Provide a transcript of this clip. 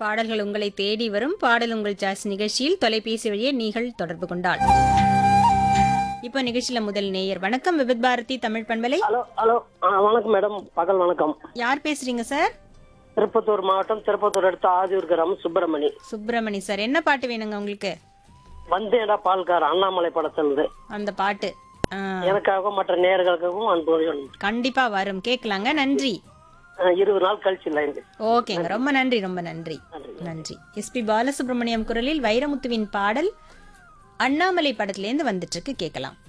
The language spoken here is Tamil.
பாடல்கள் உங்களை தேடி வரும் பாடல் உங்கள் சாய்ஸ் நிகழ்ச்சியில் தொலைபேசி வழியே நீங்கள் தொடர்பு கொண்டால் இப்போ நிகழ்ச்சியில முதல் நேயர் வணக்கம் விபித் பாரதி தமிழ் பண்பலை ஹலோ ஹலோ ஆ, வணக்கம் மேடம் பகல் வணக்கம் யார் பேசுறீங்க சார் திருப்பத்தூர் மாவட்டம் திருப்பத்தூர் அடுத்த ஆதியூர் கிராமம் சுப்பிரமணி சுப்பிரமணி சார் என்ன பாட்டு வேணுங்க உங்களுக்கு வந்தேடா பால்கார் அண்ணாமலை படத்திலிருந்து அந்த பாட்டு ஆ, எனக்காகவும் மற்ற நேயர்களுக்காகவும் அன்பு சொல்லணும். கண்டிப்பா வரும் கேட்கலாங்க நன்றி ஆ, இருபது நாள் கழிச்சு இல்லை ஓகேங்க ரொம்ப நன்றி ரொம்ப நன்றி நன்றி எஸ்பி பாலசுப்ரமணியம் குரலில் வைரமுத்துவின் பாடல் அண்ணாமலை படத்திலேருந்து வந்துட்டு இருக்கு கேட்கலாம்